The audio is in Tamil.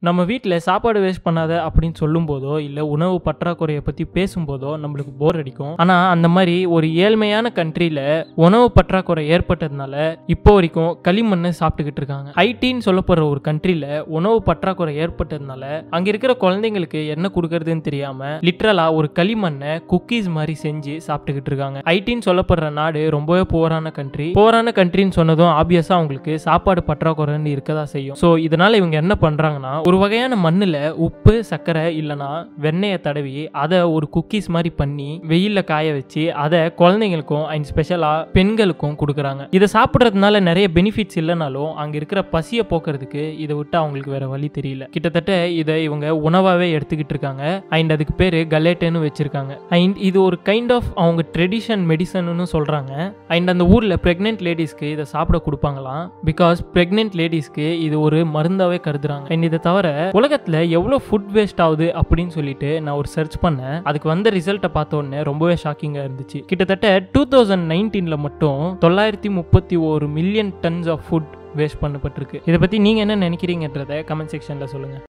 நம்ம வீட்டில் சாப்பாடு வேஸ்ட் பண்ணாத அப்படின்னு சொல்லும்போதோ இல்லை உணவு பற்றாக்குறையை பற்றி பேசும்போதோ நம்மளுக்கு போர் அடிக்கும் ஆனால் அந்த மாதிரி ஒரு ஏழ்மையான கண்ட்ரியில் உணவு பற்றாக்குறை ஏற்பட்டதுனால இப்போ வரைக்கும் களிமண்ணை சாப்பிட்டுக்கிட்டு இருக்காங்க ஐடின்னு சொல்லப்படுற ஒரு கண்ட்ரியில் உணவு பற்றாக்குறை ஏற்பட்டதுனால அங்கே இருக்கிற குழந்தைங்களுக்கு என்ன கொடுக்கறதுன்னு தெரியாமல் லிட்ரலாக ஒரு களிமண்ணை குக்கீஸ் மாதிரி செஞ்சு சாப்பிட்டுக்கிட்டு இருக்காங்க ஐடின்னு சொல்லப்படுற நாடு ரொம்பவே போரான கண்ட்ரி போரான கண்ட்ரின்னு சொன்னதும் ஆப்வியஸாக அவங்களுக்கு சாப்பாடு பற்றாக்குறைன்னு இருக்கதா செய்யும் ஸோ இதனால இவங்க என்ன பண்ணுறாங்கன்னா ஒரு வகையான மண்ணில் உப்பு சர்க்கரை இல்லைனா வெண்ணெயை தடவி அதை ஒரு குக்கீஸ் மாதிரி பண்ணி வெயிலில் காய வச்சு அதை குழந்தைங்களுக்கும் அண்ட் ஸ்பெஷலாக பெண்களுக்கும் கொடுக்குறாங்க இதை சாப்பிட்றதுனால நிறைய பெனிஃபிட்ஸ் இல்லைனாலும் அங்கே இருக்கிற பசியை போக்குறதுக்கு இதை விட்டு அவங்களுக்கு வேற வழி தெரியல கிட்டத்தட்ட இதை இவங்க உணவாகவே எடுத்துக்கிட்டு இருக்காங்க அண்ட் அதுக்கு பேர் கலேட்டுன்னு வச்சிருக்காங்க அண்ட் இது ஒரு கைண்ட் ஆஃப் அவங்க ட்ரெடிஷன் மெடிசன்னு சொல்கிறாங்க அண்ட் அந்த ஊரில் ப்ரெக்னென்ட் லேடிஸ்க்கு இதை சாப்பிட கொடுப்பாங்களாம் பிகாஸ் ப்ரெக்னென்ட் லேடிஸ்க்கு இது ஒரு மருந்தாவே கருதுறாங்க அண்ட் இதை தவிர உலகத்தில் எவ்வளோ ஃபுட் வேஸ்ட் ஆகுது அப்படின்னு சொல்லிட்டு நான் ஒரு சர்ச் பண்ணேன் அதுக்கு வந்த ரிசல்ட்டை பார்த்த உடனே ரொம்பவே ஷாக்கிங்காக இருந்துச்சு கிட்டத்தட்ட டூ தௌசண்ட் நைன்டீனில் மட்டும் தொள்ளாயிரத்தி முப்பத்தி ஒரு million tons of food waste பண்ணப்பட்டிருக்கு இதை பற்றி நீங்கள் என்ன நினைக்கிறீங்கன்றதை கமெண்ட் செக்ஷனில் சொல்லுங்கள்